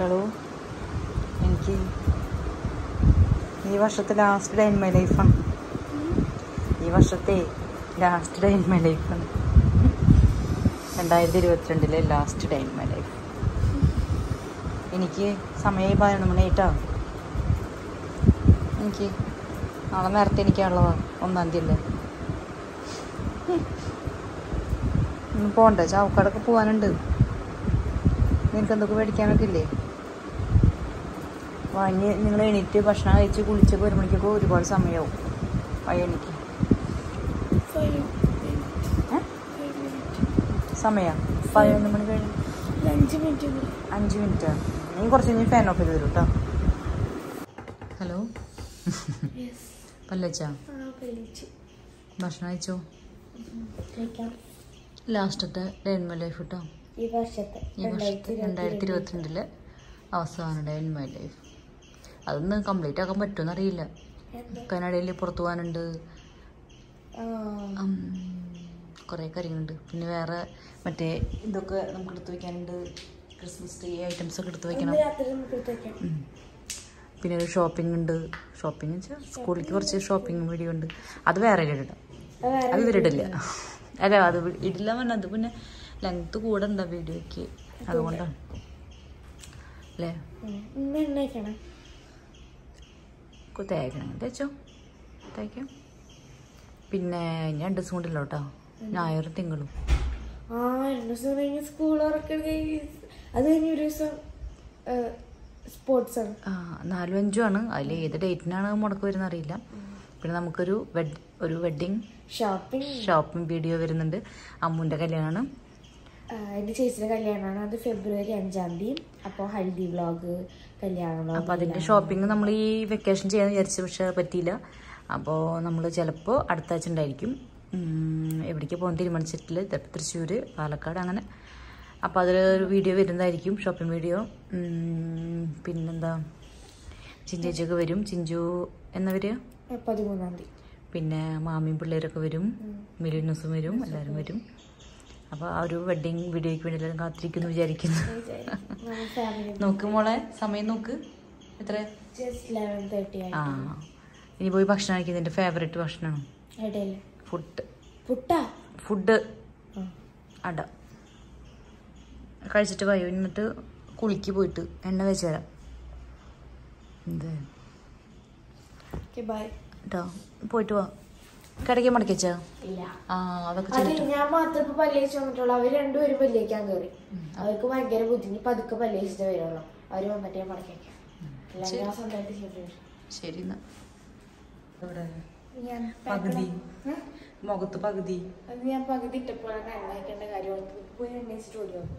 മക്കളു എനിക്ക് ഈ വർഷത്തെ ലാസ്റ്റ് ഡേ ഇൻ മൈ ലൈഫാണ് ഈ വർഷത്തെ ലാസ്റ്റ് ഡേ ഇൻ മൈ ലൈഫാണ് രണ്ടായിരത്തി ഇരുപത്തിരണ്ടിലെ last day in my life എനിക്ക് സമയം പതിനൊന്ന് മണിയായിട്ടാ എനിക്ക് നാളെ നേരത്തെ എനിക്കാണുള്ളതാ ഒന്നാം തീയതി അല്ലേ ഇന്ന് പോണ്ടേ ചാവക്കാടൊക്കെ പോകാനുണ്ട് നിനക്ക് എന്തൊക്കെ മേടിക്കാനൊക്കെ ഇല്ലേ വാങ്ങി നിങ്ങൾ എണീറ്റ് ഭക്ഷണം കഴിച്ച് കുളിച്ചൊക്കെ ഒരു മണിക്കൊക്കെ ഒരുപാട് സമയമാവും വഴി എനിക്ക് സമയം പതിനൊന്ന് മണി കഴിഞ്ഞ് അഞ്ച് മിനിറ്റ് അഞ്ച് മിനിറ്റ് നീ കുറച്ച് കഴിഞ്ഞ് ഫാൻ ഓഫ് ചെയ്ത് തരും കേട്ടോ ഹലോ പല്ലച്ചാ ഭക്ഷണം കഴിച്ചോ ലാസ്റ്റത്തെ ഡെയിൻമ ലൈഫ് കേട്ടോ ഈ വർഷത്തെ ഈ വർഷത്തെ രണ്ടായിരത്തി ഇരുപത്തിരണ്ടിലെ അവസാന ഡേ ഇൻ മൈ ലൈഫ് അതൊന്ന് കംപ്ലീറ്റ് ആക്കാൻ പറ്റുമെന്ന് അറിയില്ല കനഡയിൽ പുറത്തു പോകാനുണ്ട് കുറേ കാര്യങ്ങളുണ്ട് പിന്നെ വേറെ മറ്റേ ഇതൊക്കെ നമുക്ക് എടുത്ത് വെക്കാനുണ്ട് ക്രിസ്മസ് ട്രീ ഐറ്റംസ് ഒക്കെ എടുത്ത് വെക്കണം രാത്രി നമുക്ക് എടുത്ത് വെക്കാം ഉം. പിന്നെ ഒരു ഷോപ്പിംഗ് ഉണ്ട് ഷോപ്പിംഗ് വെച്ചാൽ സ്കൂളിലേക്ക് കുറച്ച് ഷോപ്പിംഗ് വീഡിയോ ഉണ്ട് അത് വേറെ ഇടാം അത് വേറെ അത് ഇവരിടില്ല അല്ല അത് വി- ഇടില്ല പറഞ്ഞാൽ അത് പിന്നെ ലെങ്ത് കൂടെ ഉണ്ടാ വീഡിയോയ്ക്ക് അതുകൊണ്ടാണ് അല്ലേ ഉം. ഇന്ന് എണ്ണയ്ക്കണം കൊ- തേക്കണം തേച്ചോ തേക്കാം പിന്നെ ഇനി രണ്ട് ദിവസം കൊണ്ടല്ലോ കേട്ടോ ഞായറും തിങ്കളും ആ രണ്ട് ദിവസം കഴിഞ്ഞ് സ്കൂൾ തുറക്കണ അത് കഴിഞ്ഞ് ഒരു ദിവസം സ്പോർട്സ് ആണ് ആ നാലും അഞ്ചും ആണ് അതിൽ ഏത് ഡേറ്റിനാണ് മുടക്ക് വരുന്നത് അറിയില്ല പിന്നെ നമുക്കൊരു വെഡ് ഒരു വെഡ്ഡിങ് ഷോപ്പിംഗ് ഷോപ്പിംഗ് വീഡിയോ വരുന്നുണ്ട് അമ്മുൻ്റെ കല്യാണം എൻ്റെ ചേച്ചിയുടെ കല്യാണമാണ് അത് ഫെബ്രുവരി അഞ്ചാം തീയതി അപ്പോൾ ഹൽദി വ്ളോഗ് കല്യാണ വ്ളോഗ് അപ്പോൾ അതിൻ്റെ ഷോപ്പിംഗ് നമ്മൾ ഈ വെക്കേഷൻ ചെയ്യാൻ വിചാരിച്ചു പക്ഷെ പറ്റിയില്ല അപ്പോൾ നമ്മൾ ചിലപ്പോൾ അടുത്ത ആഴ്ച ഉണ്ടായിരിക്കും ഉം, എവിടേക്ക് പോകാൻ തീരുമാനിച്ചിട്ടില്ല ചിലപ്പോൾ തൃശ്ശൂർ പാലക്കാട് അങ്ങനെ അപ്പോൾ അതിലൊരു വീഡിയോ വരുന്നതായിരിക്കും ഷോപ്പിംഗ് വീഡിയോ ഉം, പിന്നെന്താ ചിഞ്ചേച്ചിയൊക്കെ വരും ചിഞ്ചു എന്നവർ പതിമൂന്നാം തീയതി പിന്നെ മാമിയും പിള്ളേരൊക്കെ വരും മിലുനസും വരും എല്ലാവരും വരും അപ്പോൾ ആ ഒരു വെഡ്ഡിങ് വീഡിയോയ്ക്ക് വേണ്ടി എല്ലാവരും കാത്തിരിക്കുന്നു വിചാരിക്കുന്നു നമ്മൾ ഫാമിലി നോക്ക് മോളെ സമയം നോക്ക് എത്ര ജസ്റ്റ് ലെവൻ തേർട്ടി ആയി ആ ഇനി പോയി ഭക്ഷണം കഴിക്കുന്നത് എൻ്റെ ഫേവറേറ്റ് ഭക്ഷണമാണ് ഇടയില് ഫുഡ് പുട്ടാ ഫുഡ് ആ. അട കഴിച്ചിട്ട് വയ്യോ എന്നിട്ട് കുളിക്ക് പോയിട്ട് എണ്ണ വെച്ച് തരാം എന്ത് ഓക്കെ ബൈ കേട്ടോ പോയിട്ട് വാ കിടക്കി മടക്കി വെച്ചാ ഇല്ല ആ അതൊക്കെ അത് ചെയ്തിട്ട് ഞാൻ മാത്രം ഇപ്പൊ പല്ലേച്ച് വന്നിട്ടുള്ളൂ അവര് രണ്ടുപേരും പല്ലേക്കാൻ കയറി അവർക്ക് ഭയങ്കര ബുദ്ധിമുട്ട് പതുക്കെ പല്ലേച്ചിട്ട് വരുള്ളൂ അവര് വന്നിട്ട് ഞാൻ പടക്കേക്കാം അല്ലാണ്ട് ഞാൻ സ്വന്തമായിട്ട് ചെയ്തു ശരി എന്നാ ഇവിടെ ഞാൻ പകുതി ഏ? മുഖത്ത് പകുതി അത് ഞാൻ പകുതി ഇട്ടപ്പോഴാണ് എണ്ണയ്ക്കേണ്ട കാര്യം ഓർത്തത്. പോയി എണ്ണയിച്ചിട്ട് ഓടി വന്നു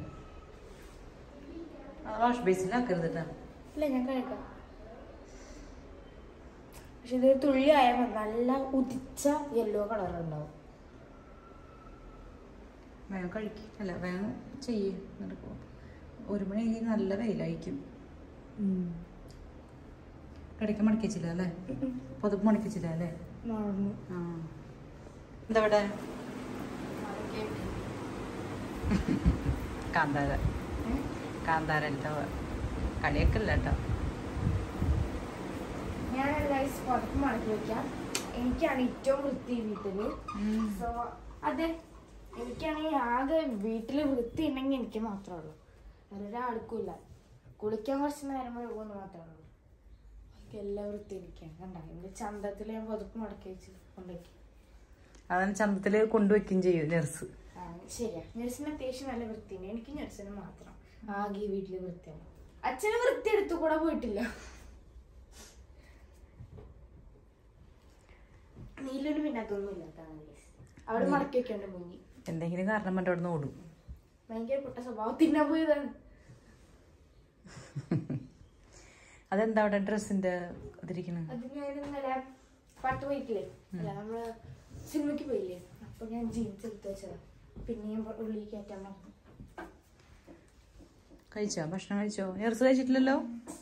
വാഷ് ബേസിലാക്കരുത് കേട്ടോ ഇല്ല ഞാൻ കഴിക്കാം പക്ഷെ ഇത് തുള്ളി ആയാൽ മതി. നല്ല ഉദിച്ച യെല്ലോ കളർ ഉണ്ടാവും വേഗം കഴിക്കും അല്ല വേഗം ചെയ്യേ എന്നിട്ട് പോ ഒരു മണി കഴിഞ്ഞ് നല്ല വെയിലായിരിക്കും കിടക്കാൻ മടക്കിച്ചില്ല അല്ലേ പൊതുപ്പ് മടക്കിച്ചില്ല അല്ലേ മറന്നു ആ എന്താ ഇവിടെ കാന്താര കാന്താര എന്താ കളിയൊക്കെ ഇല്ല കേട്ടോ ഞാൻ എല്ലാവരും പുറത്ത് മടക്കി വെക്കാം എനിക്കാണ് ഏറ്റവും വൃത്തി വീട്ടില് സോ അതെ എനിക്കാണെങ്കിൽ ആകെ വീട്ടിൽ വൃത്തി ഉണ്ടെങ്കിൽ എനിക്ക് മാത്രമേ ഉള്ളൂ വേറൊരാൾക്കും ഇല്ല കുളിക്കാൻ കുറച്ച് നേരം പോകുന്നു മാത്രമേ ഉള്ളൂ എനിക്ക് എല്ലാ വൃത്തി എനിക്കാണ് കണ്ട എന്റെ ചന്തത്തിൽ ഞാൻ പുതപ്പ് മടക്കി വെച്ച് കൊണ്ടുവയ്ക്കും അതാണ് ചന്തത്തിൽ കൊണ്ടുവയ്ക്കുകയും ചെയ്യും നെർസ് ആ, ശരിയാ നഴ്സിന് അത്യാവശ്യം നല്ല വൃത്തിയുണ്ട് എനിക്ക് നഴ്സിന് മാത്രം ആകെ ഈ വീട്ടില് വൃത്തിയാണ് അച്ഛന് വൃത്തി എടുത്തു കൂടെ പോയിട്ടില്ല നീലൊരു പിന്നെ അതൊന്നും ഇല്ലാത്താണ് അവിടെ മടക്കി വെക്കേണ്ട മുങ്ങി എന്തെങ്കിലും കാരണം പറഞ്ഞിട്ട് അവിടെ നിന്ന് ഓടും ഭയങ്കര പൊട്ട സ്വഭാവം തിന്നാൻ പോയതാണ് അതെന്താ അവിടെ ഡ്രസ്സിന്റെ അതിരിക്കണത് അത് ഞാൻ ഇന്നലെ പാട്ട് പോയിട്ടില്ലേ അല്ല നമ്മള് സിനിമയ്ക്ക് പോയില്ലേ അപ്പൊ ഞാൻ ജീൻസ് എടുത്ത് വെച്ചതാ പിന്നെയും ഉള്ളിൽ കയറ്റാൻ മറന്നു കഴിച്ചോ ഭക്ഷണം കഴിച്ചോ നെർസ് കഴിച്ചിട്ടില്ലല്ലോ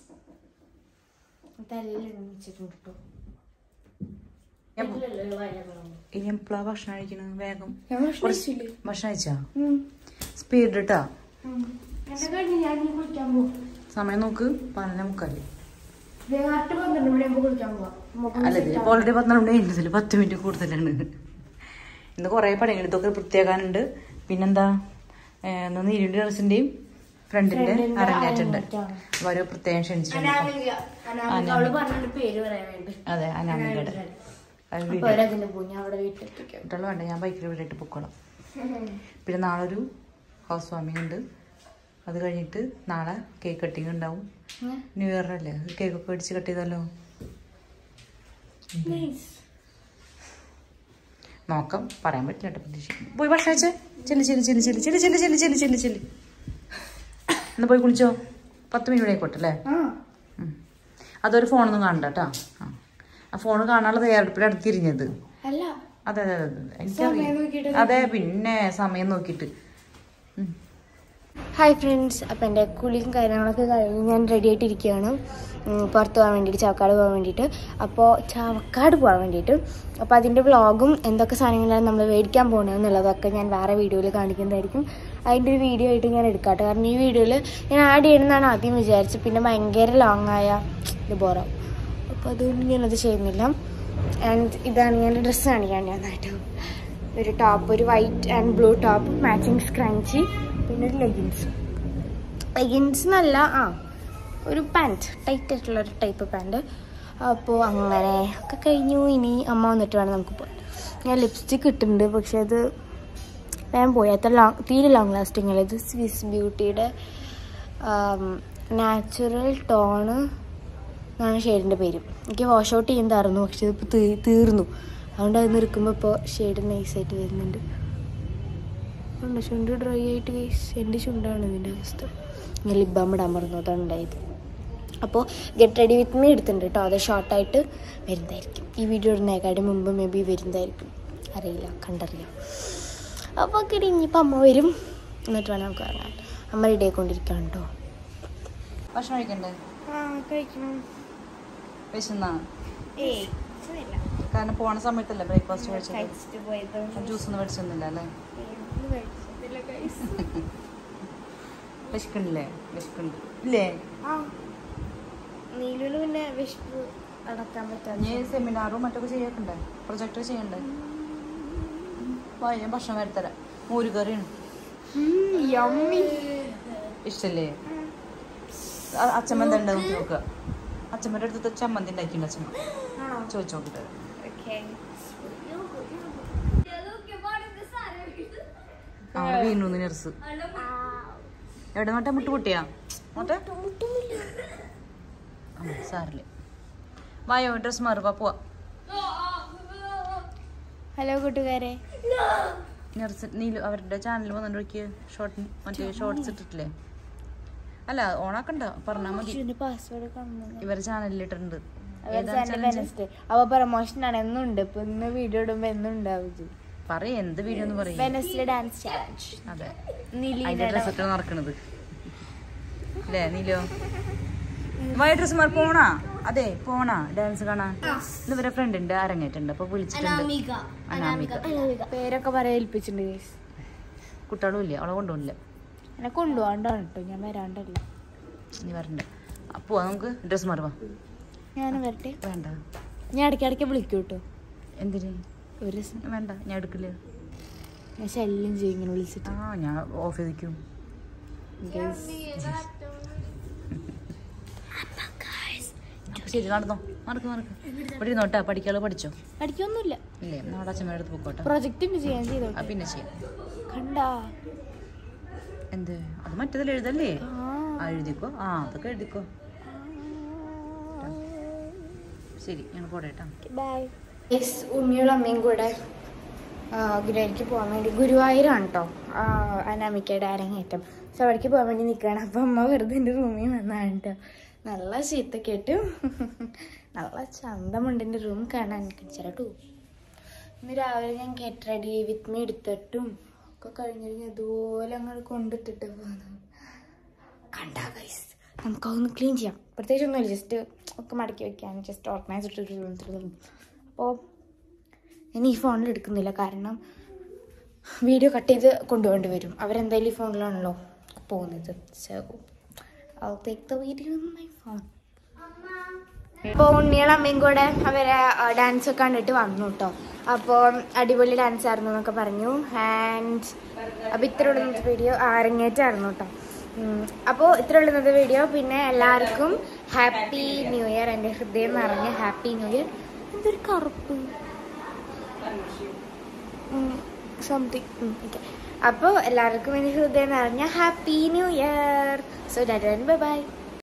തലയിൽ എണ്ണിച്ചിട്ടുണ്ട് കേട്ടോ ഞാൻ- ഇതിലല്ലേ വയറുള്ളത്. ഇനി എപ്പോഴാ ഭക്ഷണം കഴിക്കണത് വേഗം ഞാൻ ഭക്ഷണം കഴിച്ചില്ലേ? ഭക്ഷണം കഴിച്ചാ ഉം. സ്പീഡ് ഇട്ടാ ഉം. എന്റെ കഴിഞ്ഞ് ഞാൻ ഇനി കുളിക്കാൻ പോകും സമയം നോക്ക് പതിനൊന്നേ മുക്കാല് കറക്റ്റ് പന്ത്രണ്ട് മണിയാകുമ്പോൾ കുളിക്കാൻ പോവാം മുഖം അല്ല ഇത് ഓൾറെഡി പന്ത്രണ്ട് മണി കഴിഞ്ഞതിൽ പത്ത് മിനിറ്റ് കൂടുതലാണ് ഇന്ന് കുറേ പണികൾ ഇതൊക്കെ വൃത്തിയാക്കാനുണ്ട് പിന്നെന്താ ഏഹ് ഇന്ന് നീരിൻ്റെ ഡ്രസ്സിൻ്റെയും ഫ്രണ്ടിന്റെ അരങ്ങേറ്റുണ്ട് അപ്പൊ അവര് പ്രത്യേകം ക്ഷണിച്ചിട്ടുണ്ട് അനാമിക അനാമിക അവള് പറഞ്ഞിട്ട് പേര് പറയാൻ വേണ്ടി അതെ അനാമികയുടെ അത് അപ്പൊ അവരതിന്റെ പോകും ഞാൻ അവിടെ വീട്ടിലെത്തിക്കാം കുട്ടികൾ വേണ്ട ഞാൻ ബൈക്കിൽ വിട്ടിട്ട് പൊക്കോളാം പിന്നെ നാളെ ഒരു ഹൗസ് വാമിംഗ് ഉണ്ട് അത് കഴിഞ്ഞിട്ട് നാളെ കേക്ക് കട്ടിങ് ഉണ്ടാവും ന്യൂ ഇയർ അല്ലേ കേക്ക് ഒക്കെ മേടിച്ച് കട്ട് ചെയ്താലോ നോക്കാം പറയാൻ പറ്റില്ല കേട്ടോ പ്രതീക്ഷിക്കും പോയി ഭക്ഷണം വെച്ചേ ചെല്ലി ചെല്ലി ചെല്ലി ചെല്ലി ചെല്ലി ചെല്ലി ചെല്ലി ചെല്ലി ചെല്ലി ചെല്ലി എന്നാ പോയി കുളിച്ചോ പത്ത് മിനിറ്റ് ആയിക്കോട്ടെ അല്ലേ ആ ഉം. അതൊരു ഫോണൊന്നും കാണണ്ട കേട്ടോ ആ ആ ഫോൺ കാണാനുള്ള തയ്യാറെടുപ്പിൽ അടുത്തിരിഞ്ഞത് അല്ല അതെ അതെ അതെ അതെ. സമയം എനിക്കറിയാം നോക്കിയിട്ട് അതെ പിന്നെ സമയം നോക്കിയിട്ട് ഉം. ഹായ് ഫ്രണ്ട്സ് അപ്പം എൻ്റെ കുളിയും കാര്യങ്ങളൊക്കെ കഴിഞ്ഞ് ഞാൻ റെഡി ആയിട്ടിരിക്കുകയാണ് ഉം, പുറത്ത് പോകാൻ വേണ്ടിയിട്ട് ചാവക്കാട് പോകാൻ വേണ്ടിയിട്ട് അപ്പോൾ ചാവക്കാട് പോകാൻ വേണ്ടിയിട്ട് അപ്പോൾ അതിൻ്റെ വ്ളോഗും എന്തൊക്കെ സാധനങ്ങളാണ് നമ്മൾ മേടിക്കാൻ പോകണമെന്നുള്ളതൊക്കെ ഞാൻ വേറെ വീഡിയോയിൽ കാണിക്കുന്നതായിരിക്കും അതിൻ്റെ ഒരു വീഡിയോ ആയിട്ട് ഞാൻ എടുക്കാട്ടെ കാരണം ഈ വീഡിയോയിൽ ഞാൻ ആഡ് ചെയ്യണമെന്നാണ് ആദ്യം വിചാരിച്ചത് പിന്നെ ഭയങ്കര ലോങ് ആയ ഇത് ബോറാവും അപ്പോൾ അതുകൊണ്ട് ഞാനത് ചെയ്യുന്നില്ല ആൻഡ് ഇതാണ് ഞാൻ ഡ്രസ്സ് കാണിക്കാൻ നന്നായിട്ട് ഒരു ടോപ്പ് ഒരു white and blue top matching scrunchie പിന്നെ ഒരു ലെഗിൻസ് ലെഗിൻസ് എന്നല്ല ആ ഒരു പാൻറ് ടൈറ്റ് ആയിട്ടുള്ള ഒരു ടൈപ്പ് പാൻറ് അപ്പോൾ അങ്ങനെ ഒക്കെ കഴിഞ്ഞു ഇനി അമ്മ വന്നിട്ട് വേണം നമുക്ക് പോകാൻ ഞാൻ ലിപ്സ്റ്റിക് ഇട്ടിട്ടുണ്ട് പക്ഷെ അത് വേഗം പോയി അത്ര ലോങ് തീരെ ലോങ് ലാസ്റ്റിംഗ് അല്ല ഇത് സ്വിസ് ബ്യൂട്ടിയുടെ നാച്ചുറൽ ടോണ് എന്നാണ് ഷെയ്ഡിൻ്റെ പേര് എനിക്ക് വാഷ് ഔട്ട് ചെയ്യുന്നതായിരുന്നു പക്ഷെ ഇതിപ്പോൾ തീ തീർന്നു അതുകൊണ്ട് അത് നിൽക്കുമ്പോൾ ഇപ്പോൾ ഷെയ്ഡ് നൈസായിട്ട് വരുന്നുണ്ട് ഉണ്ട് ചുണ്ട് ഡ്രൈ ആയിട്ട് ഗൈസ് എൻ്റെ ചുണ്ടാണ് ഇതിൻ്റെ അവസ്ഥ ഞാൻ ലിപ് ബാം ഇടാൻ പറഞ്ഞു അതാണ് ഉണ്ടായത് അപ്പോൾ ഗെറ്റ് റെഡി വിത്ത് മീ എടുത്തിട്ടുണ്ട് കേട്ടോ അത് ഷോർട്ടായിട്ട് വരുന്നതായിരിക്കും ഈ വീഡിയോ ഇടുന്നേക്കാളും മുമ്പ് മേ ബി വരുന്നതായിരിക്കും അറിയില്ല കണ്ടറിയാം അപ്പോൾ കിടി ഇനിയിപ്പോൾ അമ്മ വരും എന്നിട്ട് വേണം നമുക്ക് കാണാൻ അമ്മ റെഡി ആയിക്കൊണ്ടിരിക്കുകയാണ് കേട്ടോ ഭക്ഷണം കഴിക്കണ്ടേ ആ കഴിക്കണം വിശന്നാ ഏയ് കാരണം പോണ സമയത്തല്ലേ ബ്രേക്ക്ഫാസ്റ്റ് കഴിച്ചത് കഴിച്ചിട്ട് പോയതുകൊണ്ട് ജ്യൂസ് ഒന്നും മേടിച്ചൊന്നുമില്ല അല്ലേ കഴിച്ചിട്ടില്ല guys. വിശക്കണില്ലേ വിശക്കുന്നുണ്ട് ഇല്ലേ ആ നീലുവിന് പിന്നെ വിശപ്പ് അടക്കാൻ പറ്റാതെ ഇനി സെമിനാറും മറ്റൊക്കെ ചെയ്യണ്ടേ പ്രൊജക്റ്റ് ചെയ്യണ്ടേ വാ ഞാൻ ഭക്ഷണം വരുത്തരാം മോരുകറിയാണ് യമ്മി ഇഷ്ടല്ലേ അ- അച്ഛമ്മ എന്താ ഉണ്ട് നോക്കി നോക്കുക അച്ഛമ്മയുടെ അടുത്ത് ചമ്മന്തി ഉണ്ടാക്കിയിട്ടുണ്ട് അച്ഛമ്മ ആണോ ചോദിച്ചു നോക്കിട്ട് ഓക്കെ അവിടെ വീണു നെർസ് എവിടെ നോട്ടെ മുട്ട് പൊട്ടിയാ നോട്ടെ ആ, സാറില്ലേ വായോ ഡ്രസ് മാറുക പോവാ ഹലോ കൂട്ടുകാരെ നെർസ് നീലു അവരുടെ ചാനൽ വന്നിട്ട് ഷോർട്ട് മറ്റേ ഷോർട്സ് ഇട്ടിട്ടില്ലേ അല്ല ഓണാക്കണ്ട പറഞ്ഞാ മതി ഇതിന്റെ പാസ്വേഡ് കാണുന്നു ഇവരെ ചാനലിൽ ഇട്ടിട്ടുണ്ട് അവർ ഏതാണ് സൺഡേ challenge? വെനസ്ഡേ അപ്പൊ പ്രൊമോഷൻ ആണ് എന്നും ഉണ്ട് ഇപ്പൊ ഇന്ന് വീഡിയോ ഇടുമ്പോ എന്നും ഉണ്ടാവും പറയ് എന്ത് വീഡിയോ എന്ന് പറയും വെനസ്ഡേ ഡാൻസ് ചാലഞ്ച് അതെ അതിന്റെ നീലീന ഡ്രസ് ഇട്ട് നടക്കണത് അല്ലേ നീലോ വൈ ഡ്രസ് മാർ പോണാ അതെ പോണാ ഡാൻസ് കാണാൻ ഇന്ന് ഇവരെ ഫ്രണ്ടിന്റെ അരങ്ങേറ്റുണ്ട് അപ്പൊ വിളിച്ചിട്ടുണ്ട് അനാമിക പേരൊക്കെ പറയാൻ ഏൽപ്പിച്ചിട്ടുണ്ട് guys. കുട്ടികളും ഇല്ല അവളെ കൊണ്ടുപോകില്ല എന്നെ കൊണ്ടുപോകാണ്ടാണ് കേട്ടോ ഞാൻ വരാണ്ടല്ല നീ വരണ്ട അപ്പോ നമുക്ക് ഡ്രസ് മാറുവാ ഞാൻ വരട്ടെ വേണ്ട ഞാൻ ഇടയ്ക്കിടയ്ക്ക് വിളിക്കൂ കേട്ടോ എന്തിന് ഒരു ദിവസം വേണ്ട ഞാൻ എടുക്കില്ല ഞാൻ ശല്യം ചെയ്യും ഇങ്ങനെ വിളിച്ചിട്ട് ആ ഞാൻ ഓഫ് ചെയ്തിരിക്കും അപ്പൊ ശരി നടന്നോ നടക്ക് നടക്ക് ഇവിടെ ഇരുന്നോട്ടാ പഠിക്കാളോ പഠിച്ചോ പഠിക്കൊന്നുമില്ല ഇല്ലേ നാളെ അച്ഛമ്മയുടെ അടുത്ത് പോയിക്കോട്ടെ പ്രൊജക്റ്റ് ഉണ്ട് ചെയ്യാൻ ചെയ്തോ ആ പിന്നെ ചെയ്യാം കണ്ടാ എന്ത് അത് മറ്റേതിൽ എഴുതല്ലേ ആ. ആ എഴുതിക്കോ ആ അതൊക്കെ എഴുതിക്കോ ശരി ഞാൻ പോട്ടെ കേട്ടോ ബൈ ഉണ്ണിയുള്ള അമ്മയും കൂടെ ഗുരുവായൂർക്ക് പോകാൻ വേണ്ടി ഗുരുവായൂരാണ് കേട്ടോ അനാമിക്കയുടെ അരങ്ങേറ്റം സോ അവിടേക്ക് പോകാൻ വേണ്ടി നിൽക്കുകയാണ് അപ്പം അമ്മ വെറുതെ എൻ്റെ റൂമിൽ വന്നതാണ് കേട്ടോ നല്ല ചീത്ത കേട്ടു നല്ല ചന്തമുണ്ട് എൻ്റെ റൂം കാണാൻ കാണിച്ചാലോ ഇന്ന് രാവിലെ ഞാൻ ഗെറ്റ് റെഡി വിത്ത് മീ എടുത്തിട്ടും ഒക്കെ കഴിഞ്ഞിട്ട് ഇതുപോലെ അങ്ങോട്ട് കൊണ്ടിട്ടിട്ട് പോകുന്നു കണ്ടാ ഗൈസ് നമുക്ക് അതൊന്ന് ക്ലീൻ ചെയ്യാം പ്രത്യേകിച്ച് ഒന്നുമില്ല ജസ്റ്റ് ഒക്കെ മടക്കി വെക്കാൻ ജസ്റ്റ് ഓർഗനൈസ് ഇട്ടിട്ട് അപ്പോൾ ഞാൻ ഈ ഫോണിൽ എടുക്കുന്നില്ല കാരണം വീഡിയോ കട്ട് ചെയ്ത് കൊണ്ടുപോകേണ്ടി വരും അവരെന്തായാലും ഈ ഫോണിലാണല്ലോ പോകുന്നത് so I'll take the video on my phone. അപ്പോൾ ഉണ്ണികളും അമ്മയും കൂടെ അവരെ ഡാൻസ് ഒക്കെ കണ്ടിട്ട് വന്നു കേട്ടോ അപ്പോൾ അടിപൊളി ഡാൻസ് ആയിരുന്നു എന്നൊക്കെ പറഞ്ഞു ആൻഡ് അപ്പോൾ ഇത്ര ഉള്ള ഇന്നത്തെ വീഡിയോ അരങ്ങേറ്റായിരുന്നു കേട്ടോ അപ്പോൾ ഇത്ര ഉള്ള ഇന്നത്തെ വീഡിയോ പിന്നെ എല്ലാവർക്കും ഹാപ്പി ന്യൂ ഇയർ എൻ്റെ ഹൃദയം നിറഞ്ഞ ഹാപ്പി ന്യൂ ഇയർ എന്തൊരു കറുപ്പ് സംതിങ് ഓക്കെ അപ്പോൾ എല്ലാവർക്കും എൻ്റെ ഹൃദയം നിറഞ്ഞ happy new year so that bye by